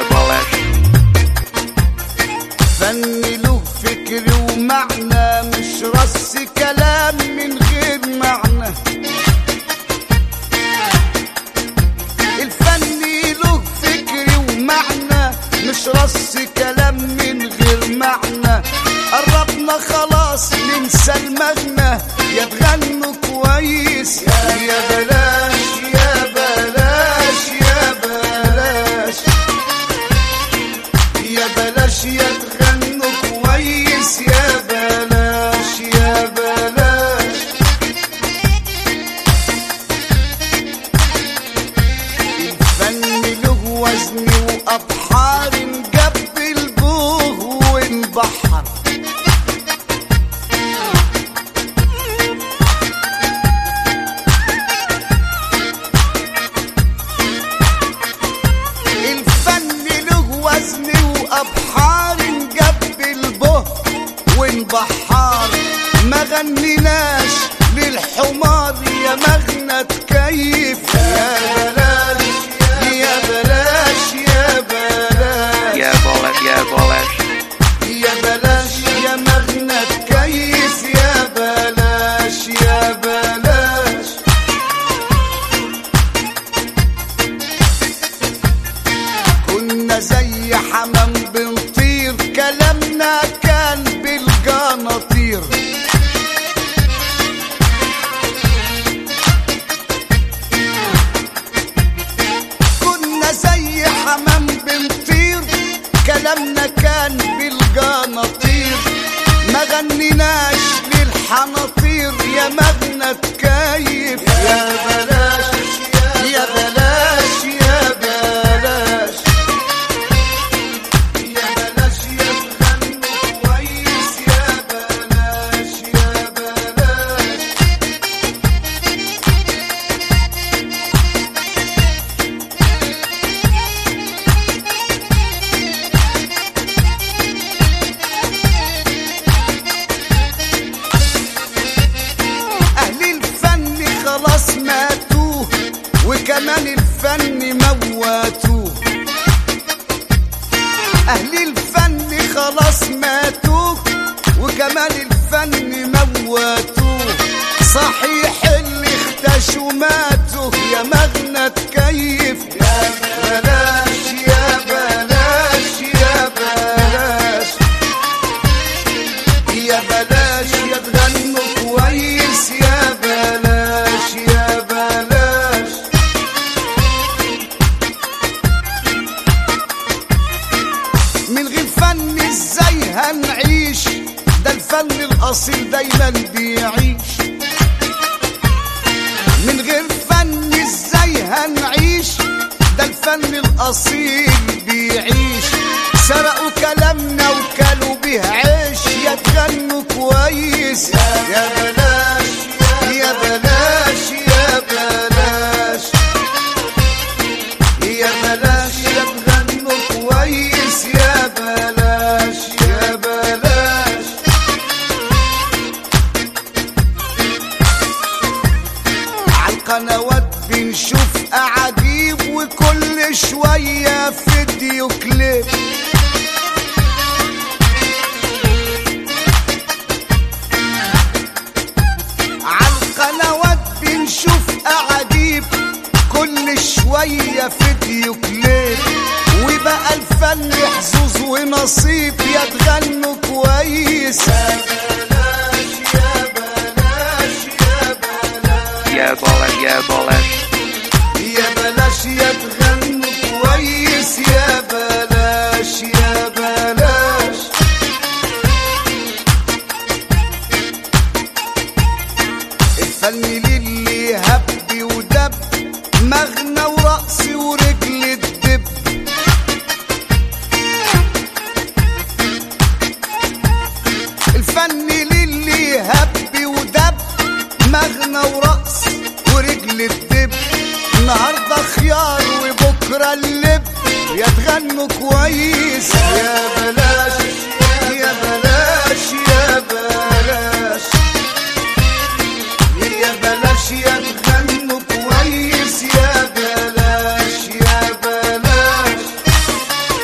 بلاش فن له فكر ومعنى مش رص كلام من غير معنى الفن له فكر ومعنى مش رص كلام من غير معنى قربنا خلاص ننسى المغنى يا تغنوا كويس يا بلاش يا بلاش يا بلاش يا بلاش يا تغنوا كويس يا بلاش يا بلاش الفن له وزن وأبحار نقبل بوه ونبحر الفن له وزن وأبحار نقبل به ونبحر ما غنيناش للحمار يا مغنى تكيف يا بلاش يا بلاش يا بلاش يا بلاش يا بلاش يا بلاش يا مغنى تكيف يا بلاش يا بلاش كنا زي حمام بنطير كلامنا كان بالجناطير كنا زي حمام بنطير كلامنا كان بالجناطير ما غنيناش للحناطير يا مغنى تكيف يا بلاش يا بلاش يا بلاش يا بلاش يا تغنوا كويس يا بلاش يا بلاش أهل الفن خلاص ماتوه وكمان الفن مواتوه أهل الفن خلاص ماتوه وكمان الفن مواتوه صحيح اللي اختشوا ماتوا يا مغنى تكيف يا بلاش يا بلاش يا بلاش يا بلاش يا تغنوا كويس يا بلاش يا بلاش من غير فن ازاي هنعيش ده الفن الاصيل دايما بيعيش من غير فن ازاي هنعيش ده الفن الاصيل بيعيش سرقوا كلامنا وكلوا بيه عيش يا تغنوا كويس يا بلاش يا بلاش يا بلاش يا بلاش يا تغنوا كويس يا بلاش يا بلاش عالقنوات بنشوف أعاجيب وكل شوية فيديو كليب عالقنوات بنشوف أعاجيب كل شوية فيديو كليب وبقى الفن حظوظ ونصيب يا تغنوا كويس يا بلاش يا بلاش يا بلاش يا بلاش يا بلاش يا بلاش يا تغنوا كويس يا بلاش يا بلاش الفن للي هب ودب مغنى ورقص ورجل الدب الفن للي هب ودب مغنى ورقص ورجل الدب النهارده خيار وبكره اللب يا تغنوا كويس يا بلاش يا بلاش يا بلاش يا بلاش يا تغنوا كويس يا بلاش يا بلاش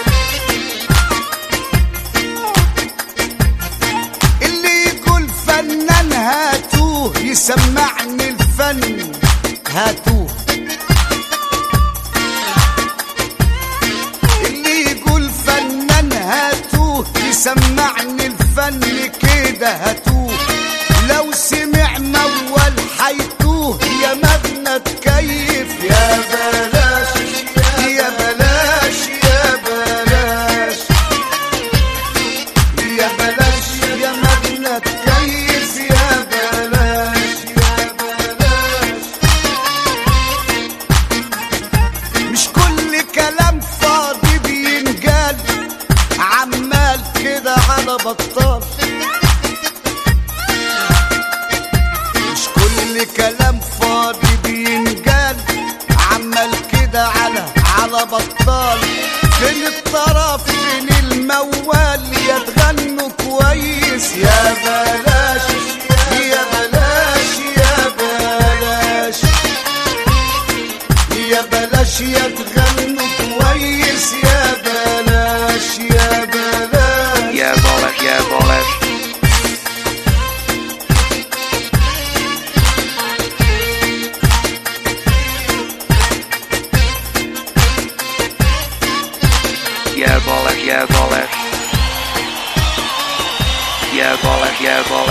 سمعني الفن كده هتوه لو سمع موال حيتوه يا مبنى تكيف يا بلاش يا بلاش يا بلاش يا بلاش يا مبنى تكيف يا بلاش يا بلاش مش كل كلام فاضي بينقال عمال كده على بطال مش كل كلام فاضي بينقال عمال كده على على بطال فين الطرف فين الموال يا تغنوا كويس يا بلاش يا بلاش يا بلاش يا بلاش يا تغنوا كويس يا بلاش يا بلاش يا بلاش يا بلاش يا بلاش يا بلاش يا بلاش يا بلاش